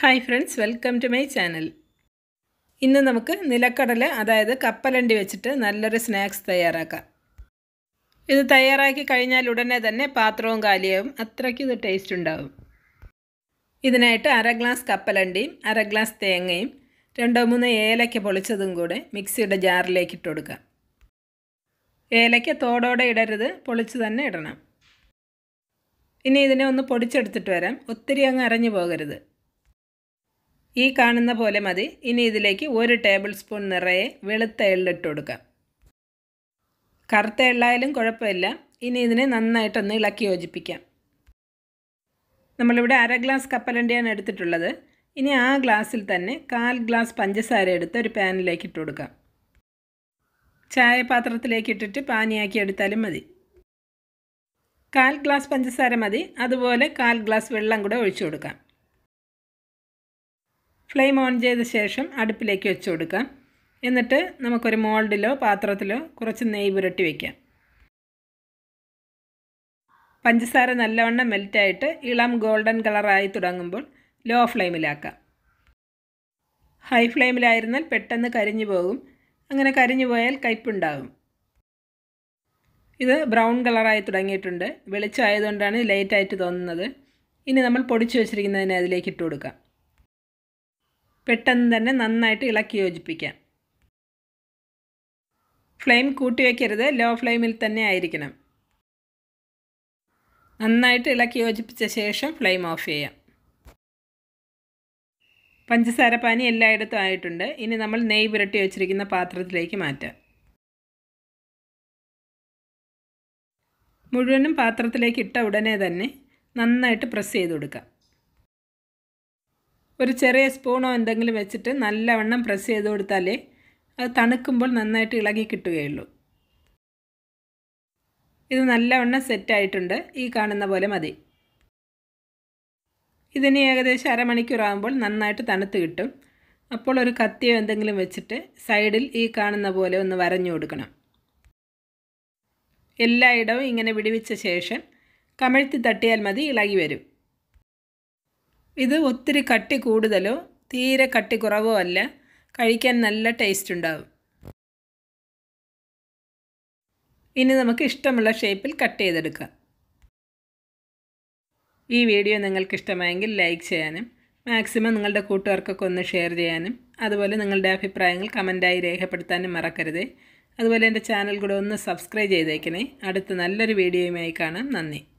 hi friends welcome to my channel ഇന്ന് നമുക്ക് നിലക്കടല അതായത് കപ്പലണ്ടി വെച്ചിട്ട് നല്ലൊരു സ്നാക്സ് തയ്യാറാക്കാം ഇത് തയ്യാറാക്കി കഴിഞ്ഞാൽ ഉടനെ തന്നെ പാത്രവും കാലിയാവും അത്രയ്ക്ക് ഇത് ടേസ്റ്റ് ഉണ്ടാവും ഇതിനായിട്ട് അര ഗ്ലാസ് കപ്പലണ്ടിയും അര ഗ്ലാസ് തേങ്ങയും രണ്ടോ മൂന്നോ ഏലയ്ക്ക പൊളിച്ചതും കൂടെ മിക്സിയുടെ ജാറിലേക്ക് ഇട്ട് കൊടുക്കാം ഏലയ്ക്ക തോടോടെ ഇടരുത് പൊളിച്ച് തന്നെ ഇടണം ഇനി ഇതിനെ ഒന്ന് പൊടിച്ചെടുത്തിട്ട് വരാം ഒത്തിരി അങ്ങ് അരഞ്ഞു പോകരുത് ഈ കാണുന്ന പോലെ മതി ഇനി ഇതിലേക്ക് ഒരു ടേബിൾ സ്പൂൺ നിറയെ വെളുത്ത എള്ളിട്ട് കൊടുക്കാം കറുത്ത എള്ളായാലും കുഴപ്പമില്ല ഇനി ഇതിനെ നന്നായിട്ടൊന്ന് ഇളക്കി യോജിപ്പിക്കാം നമ്മളിവിടെ അര ഗ്ലാസ് കപ്പലണ്ടിയാണ് എടുത്തിട്ടുള്ളത് ഇനി ആ ഗ്ലാസ്സിൽ തന്നെ കാൽ ഗ്ലാസ് പഞ്ചസാര എടുത്ത് ഒരു പാനിലേക്ക് ഇട്ട് കൊടുക്കാം ചായപാത്രത്തിലേക്ക് ഇട്ടിട്ട് പാനിയാക്കി എടുത്താലും മതി കാൽ ഗ്ലാസ് പഞ്ചസാര മതി അതുപോലെ കാൽ ഗ്ലാസ് വെള്ളം കൂടെ ഒഴിച്ചു കൊടുക്കാം ഫ്ലെയിം ഓൺ ചെയ്ത ശേഷം അടുപ്പിലേക്ക് വെച്ച് കൊടുക്കാം എന്നിട്ട് നമുക്കൊരു മോൾഡിലോ പാത്രത്തിലോ കുറച്ച് നെയ്യ് പുരട്ടി വയ്ക്കാം പഞ്ചസാര നല്ലവണ്ണം മെൽറ്റായിട്ട് ഇളം ഗോൾഡൻ കളറായി തുടങ്ങുമ്പോൾ ലോ ഫ്ലെയിമിലാക്കാം ഹൈ ഫ്ലെയിമിലായിരുന്നാൽ പെട്ടെന്ന് കരിഞ്ഞു പോകും അങ്ങനെ കരിഞ്ഞു പോയാൽ കയ്പുണ്ടാകും ഇത് ബ്രൗൺ കളറായി തുടങ്ങിയിട്ടുണ്ട് വെളിച്ചമായതുകൊണ്ടാണ് ലേറ്റായിട്ട് തോന്നുന്നത് ഇനി നമ്മൾ പൊടിച്ചു വച്ചിരിക്കുന്നതിനെ അതിലേക്ക് ഇട്ട് കൊടുക്കാം പെട്ടെന്ന് തന്നെ നന്നായിട്ട് ഇളക്കി യോജിപ്പിക്കാം ഫ്ലെയിം കൂട്ടി വയ്ക്കരുത് ലോ ഫ്ലെയിമിൽ തന്നെ ആയിരിക്കണം നന്നായിട്ട് ഇളക്കി യോജിപ്പിച്ച ശേഷം ഫ്ലെയിം ഓഫ് ചെയ്യാം പഞ്ചസാര പാനി എല്ലായിടത്തും ആയിട്ടുണ്ട് ഇനി നമ്മൾ നെയ്യ് പുരട്ടി വെച്ചിരിക്കുന്ന പാത്രത്തിലേക്ക് മാറ്റാം മുഴുവനും പാത്രത്തിലേക്ക് ഇട്ട ഉടനെ തന്നെ നന്നായിട്ട് പ്രസ് ചെയ്ത് കൊടുക്കാം ഒരു ചെറിയ സ്പൂണോ എന്തെങ്കിലും വെച്ചിട്ട് നല്ലവണ്ണം പ്രസ് ചെയ്ത് കൊടുത്താലേ അത് തണുക്കുമ്പോൾ നന്നായിട്ട് ഇളകി കിട്ടുകയുള്ളൂ ഇത് നല്ലവണ്ണം സെറ്റായിട്ടുണ്ട് ഈ കാണുന്ന പോലെ മതി ഇതിന് ഏകദേശം അരമണിക്കൂറാകുമ്പോൾ നന്നായിട്ട് തണുത്ത് കിട്ടും അപ്പോൾ ഒരു കത്തിയോ എന്തെങ്കിലും വെച്ചിട്ട് സൈഡിൽ ഈ കാണുന്ന പോലെ ഒന്ന് വരഞ്ഞു കൊടുക്കണം എല്ലായിടവും ഇങ്ങനെ വിടിവിച്ച ശേഷം കമഴ്ത്തി തട്ടിയാൽ മതി ഇളകി വരും ഇത് ഒത്തിരി കട്ടി കൂടുതലോ തീരെ കട്ടി കുറവോ അല്ല കഴിക്കാൻ നല്ല ടേസ്റ്റ് ഉണ്ടാവും ഇനി നമുക്ക് ഇഷ്ടമുള്ള ഷേപ്പിൽ കട്ട് ചെയ്തെടുക്കാം ഈ വീഡിയോ നിങ്ങൾക്ക് ഇഷ്ടമായെങ്കിൽ ലൈക്ക് ചെയ്യാനും മാക്സിമം നിങ്ങളുടെ കൂട്ടുകാർക്കൊക്കെ ഒന്ന് ഷെയർ ചെയ്യാനും അതുപോലെ നിങ്ങളുടെ അഭിപ്രായങ്ങൾ കമൻറ്റായി രേഖപ്പെടുത്താനും മറക്കരുതേ അതുപോലെ എൻ്റെ ചാനൽ കൂടെ ഒന്ന് സബ്സ്ക്രൈബ് ചെയ്തേക്കണേ അടുത്ത നല്ലൊരു വീഡിയോയുമായി കാണാം നന്ദി